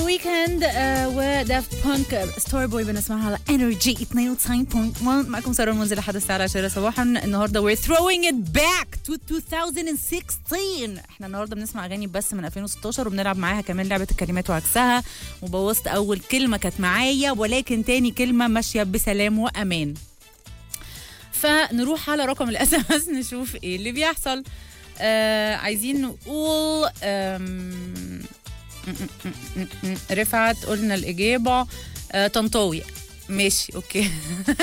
ويكند وداف بانك ستار بوي بنسمعها على انرجي 92.1 معكم ساره المنزل لحد الساعه 10 صباحا النهارده we're throwing it back to 2016 احنا النهارده بنسمع اغاني بس من 2016 وبنلعب معاها كمان لعبه الكلمات وعكسها وبوظت اول كلمه كانت معايا ولكن تاني كلمه ماشيه بسلام وامان فنروح على رقم الاس ام اس نشوف ايه اللي بيحصل آه عايزين نقول آم، رفعت قلنا الإجابة آه طنطاوي ماشي اوكي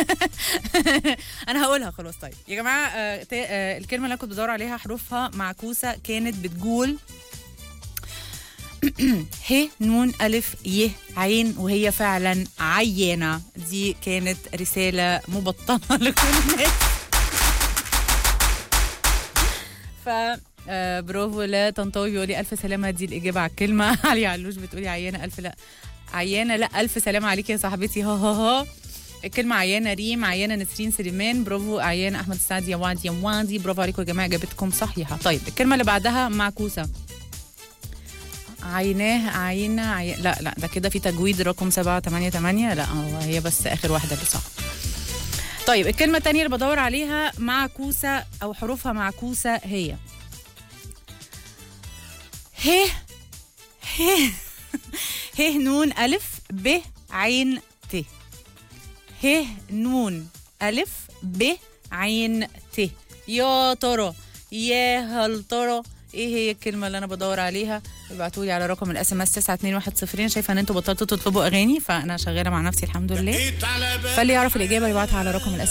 انا هقولها خلاص طيب يا جماعه آه تا- آه الكلمه اللي انا كنت بدور عليها حروفها معكوسه كانت بتقول ه نون ألف ي عين وهي فعلا عيانة دي كانت رسالة مبطنة لكل الناس ف آه برافو لا طنطاوي بيقول لي ألف سلامة دي الإجابة على الكلمة علي علوش بتقولي عيانة ألف لا عيانة لا ألف سلامة عليكي يا صاحبتي ها ها ها الكلمة عيانة ريم عيانة نسرين سليمان برافو عيانة أحمد السعد يا واد يا وادي برافو عليكم يا جماعة إجابتكم صحيحة طيب الكلمة اللي بعدها معكوسة عيناه عينة عي... لا لا ده كده في تجويد رقم سبعة تمانية تمانية لا هو هي بس آخر واحدة اللي صح طيب الكلمة التانية اللي بدور عليها معكوسة أو حروفها معكوسة هي ه ه ه نون ألف ب عين ت ه نون ألف ب عين ت يا ترى يا هل ترى ايه هي الكلمة اللي انا بدور عليها ابعتوا لي على رقم الاس ام اس 9210 شايفه ان انتوا بطلتوا تطلبوا اغاني فانا شغاله مع نفسي الحمد لله جيت على بالي فاللي يعرف الاجابه يبعتها على رقم الاس